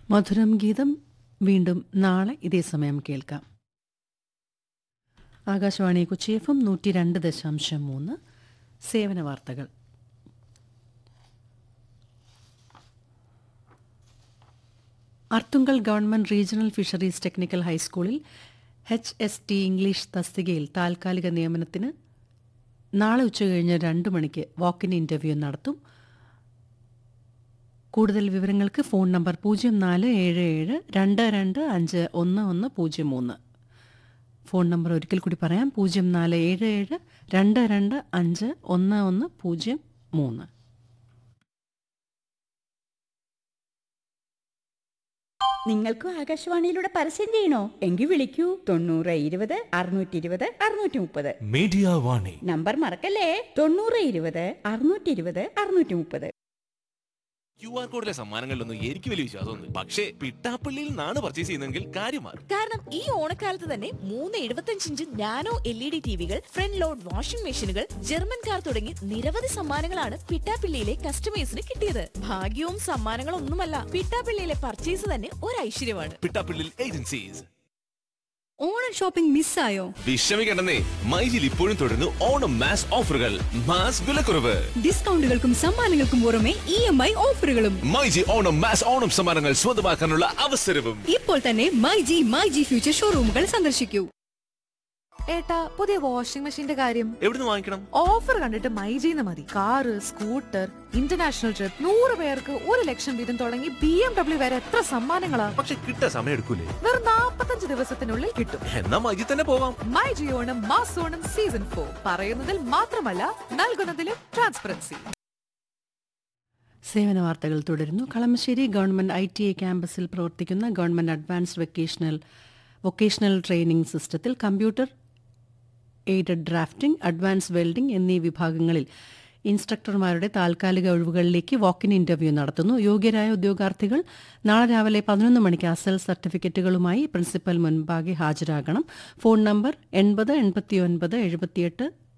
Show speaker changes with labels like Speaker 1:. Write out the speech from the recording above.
Speaker 1: മധുരം ഗീതം വീണ്ടും നാളെ ഇതേ സമയം കേൾക്കാം ആകാശവാണി കൊച്ചി എഫ് എം നൂറ്റി രണ്ട് ദശാംശം മൂന്ന് സേവന വാർത്തകൾ Arthunkal government regional fisheries technical ഹൈസ്കൂളിൽ എച്ച് എസ് ടി ഇംഗ്ലീഷ് തസ്തികയിൽ താൽക്കാലിക നിയമനത്തിന് നാളെ ഉച്ചകഴിഞ്ഞ് രണ്ട് മണിക്ക് വാക്കിൻ ഇൻ്റർവ്യൂ നടത്തും കൂടുതൽ വിവരങ്ങൾക്ക് ഫോൺ നമ്പർ പൂജ്യം നാല് ഏഴ് ഏഴ് രണ്ട് രണ്ട് അഞ്ച് ഒന്ന് ഒന്ന് പൂജ്യം മൂന്ന് ഫോൺ നമ്പർ ഒരിക്കൽ കൂടി പറയാം പൂജ്യം നാല് ഏഴ് ഏഴ് രണ്ട് രണ്ട് അഞ്ച് ഒന്ന് ഒന്ന് പൂജ്യം മൂന്ന്
Speaker 2: നിങ്ങൾക്കും ആകാശവാണിയിലൂടെ പരസ്യം ചെയ്യണോ എങ്കിൽ വിളിക്കൂ തൊണ്ണൂറ് ഇരുപത് അറുന്നൂറ്റി ഇരുപത് അറുന്നൂറ്റി മുപ്പത്
Speaker 3: മീഡിയ വാണി
Speaker 2: നമ്പർ മറക്കല്ലേ തൊണ്ണൂറ് ഇരുപത് അറുന്നൂറ്റി ഇരുപത് അറുന്നൂറ്റി മുപ്പത്
Speaker 4: ക്യു ആർ കോഡിലെ സമ്മാനങ്ങളിലൊന്നും എനിക്ക് വലിയ വിശ്വാസമൊന്നും പക്ഷേ പിട്ടാപ്പള്ളിയിൽ നിന്നാണ് പർച്ചേസ് ചെയ്യുന്നതെങ്കിൽ കാര്യം മാറും
Speaker 5: കാരണം ഈ ഓണക്കാലത്ത് തന്നെ മൂന്ന് എഴുപത്തഞ്ച് inch nano L E D ടിവികൾ ഫ്രണ്ട് ലോഡ് വാഷിംഗ് മെഷീനുകൾ ജർമ്മൻ കാർ തുടങ്ങി നിരവധി സമ്മാനങ്ങളാണ് പിട്ടാപ്പിള്ളിയിലെ കസ്റ്റമേഴ്സിന് കിട്ടിയത് ഭാഗ്യവും സമ്മാനങ്ങളൊന്നുമല്ല പിട്ടാപ്പിള്ളിയിലെ പർച്ചേസ് തന്നെ ഒരു ഐശ്വര്യമാണ്
Speaker 4: പിട്ടാപ്പള്ളിയിൽ ഏജൻസീസ്
Speaker 6: ഓണം ഷോപ്പിംഗ് മിസ്സായോ
Speaker 4: വിഷമിക്കണ്ടെന്നേ മൈജിൽ ഇപ്പോഴും തുടരുന്നു ഓണം മാസ് ഓഫറുകൾ മാസ് വിലക്കുറവ്
Speaker 6: ഡിസ്കൗണ്ടുകൾക്കും സമ്മാനങ്ങൾക്കും പുറമെ ഇ എം ഐ ഓഫറുകളും
Speaker 4: മൈജി ഓണം മാസ് ഓണം സമ്മാനങ്ങൾ സ്വന്തമാക്കാനുള്ള അവസരവും
Speaker 6: ഇപ്പോൾ തന്നെ my G my G future ഷോറൂമുകൾ സന്ദർശിക്കൂ
Speaker 7: ഏട്ടാ പുതിയ വാഷിംഗ് മെഷീന്റെ കാര്യം
Speaker 4: എവിടുന്ന് വാങ്ങിക്കണം
Speaker 7: ഓഫർ കണ്ടിട്ട് മൈജീന്ന് മതി കാറ് സ്കൂട്ടർ ഇന്റർനാഷണൽ ട്രിപ്പ് നൂറ് പേർക്ക് ഒരു ലക്ഷം വീതം തുടങ്ങി ബി എം ഡബ്ല്യു വരെ എത്ര സമ്മാനങ്ങളാ
Speaker 4: പക്ഷെ കിട്ടാൻ സമയം എടുക്കൂലേ
Speaker 7: വെറും നാപ്പത്തഞ്ച് ദിവസത്തിനുള്ളിൽ കിട്ടും
Speaker 4: എന്നാ മൈജി തന്നെ പോവാം
Speaker 7: മൈ ജിയോണം മാസോണം സീസൺ ഫോർ പറയുന്നതിൽ മാത്രമല്ല നൽകുന്നതിലും ട്രാൻസ്പെറൻസി
Speaker 1: സേവന വാർത്തകൾ തുടരുന്നു Kalamassery government I T I ക്യാമ്പസിൽ പ്രവർത്തിക്കുന്ന government advanced vacational vocational training സിസ്റ്റത്തിൽ computer aided drafting advance welding എന്നീ വിഭാഗങ്ങളിൽ ഇൻസ്ട്രക്ടർമാരുടെ താൽക്കാലിക ഒഴിവുകളിലേക്ക് വാക്കിൻ ഇന്റർവ്യൂ നടത്തുന്നു യോഗ്യരായ ഉദ്യോഗാർത്ഥികൾ നാളെ രാവിലെ പതിനൊന്ന് മണിക്ക് അസൽ സർട്ടിഫിക്കറ്റുകളുമായി പ്രിൻസിപ്പൽ മുൻപാകെ ഹാജരാകണം ഫോൺ നമ്പർ എൺപത് എൺപത്തി ഒൻപത് എഴുപത്തിയെട്ട്